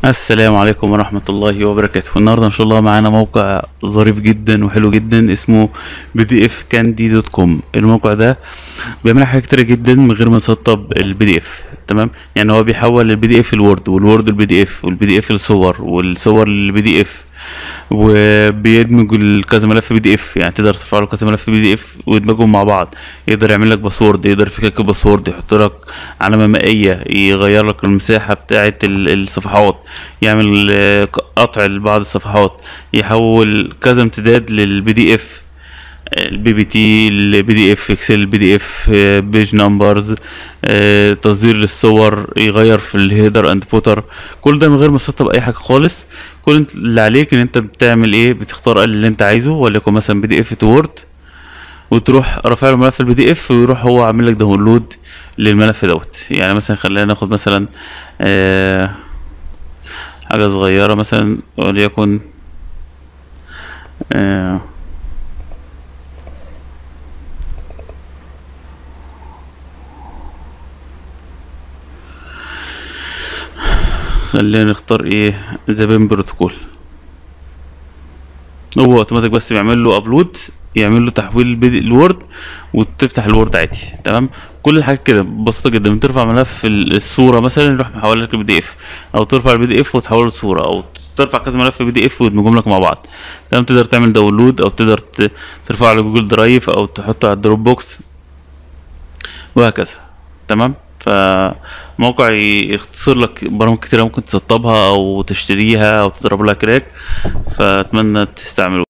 السلام عليكم ورحمة الله وبركاته النهاردة إن شاء الله معانا موقع ظريف جدا وحلو جدا اسمه بي دي اف كاندي دوت كوم الموقع ده بيعمل حاجات كتيرة جدا من غير ما يسطب البي دي اف تمام يعني هو بيحول البي دي اف الوورد والوورد البي دي اف والبي دي اف لصور والصور للبي دي اف وبيدمج ال- كذا ملف بي دي اف يعني تقدر ترفع له كذا ملف بي دي اف ويدمجهم مع بعض يقدر يعمل لك باسورد يقدر يفكك الباسورد يحط لك علامه مائيه يغير لك المساحه بتاعه ال- الصفحات يعمل آه، قطع لبعض الصفحات يحول كذا امتداد للبي دي اف البي بي تي البي دي اف اكسل البي دي اف بيج نمبرز تصدير للصور يغير في الهيدر اند فوتر كل ده من غير ما تسطب اي حاجه خالص كل انت- اللي عليك ان انت بتعمل ايه بتختار اللي انت عايزه وليكن مثلا بي دي اف تو وورد وتروح رافع له ملف البي دي اف ويروح هو عامل لك داونلود للملف دوت يعني مثلا خلينا ناخد مثلا آه حاجه صغيره مثلا وليكن آه خلينا نختار ايه زبين بروتوكول هو اوتوماتيك بس بيعمل له ابلود يعمل له تحويل البي- الوورد وتفتح الوورد عادي تمام كل الحاجات كده بسيطه جدا بترفع ملف ال- الصوره مثلا يروح محول لك البي دي اف او ترفع البي دي اف وتحوله لصوره او ترفع كذا ملف بي دي اف وتدمجهم لك مع بعض تمام تقدر تعمل داونلود او تقدر ت- ترفعه على جوجل درايف او تحطه على الدروب بوكس وهكذا تمام فموقع ي- يختصر لك برامج كتيرة ممكن تسطبها او تشتريها او تضرب لها كراك فاتمنى تستعملوه